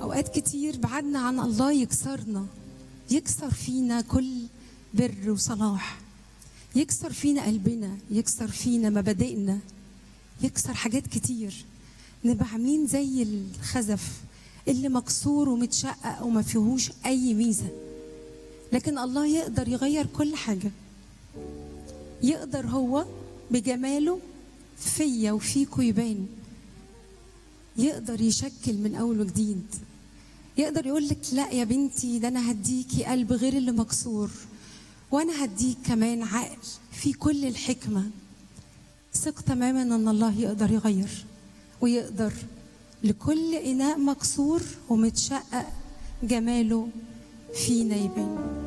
اوقات كتير بعدنا عن الله يكسرنا يكسر فينا كل بر وصلاح يكسر فينا قلبنا يكسر فينا مبادئنا يكسر حاجات كتير نبقى عاملين زي الخزف اللي مكسور ومتشقق وما فيهوش اي ميزه لكن الله يقدر يغير كل حاجه يقدر هو بجماله فيا وفيكوا يبان يقدر يشكل من اول وجديد يقدر يقول لك لا يا بنتي ده انا هديكي قلب غير اللي مكسور وانا هديك كمان عقل في كل الحكمه ثق تماما ان الله يقدر يغير ويقدر لكل اناء مكسور ومتشقق جماله فينا يبان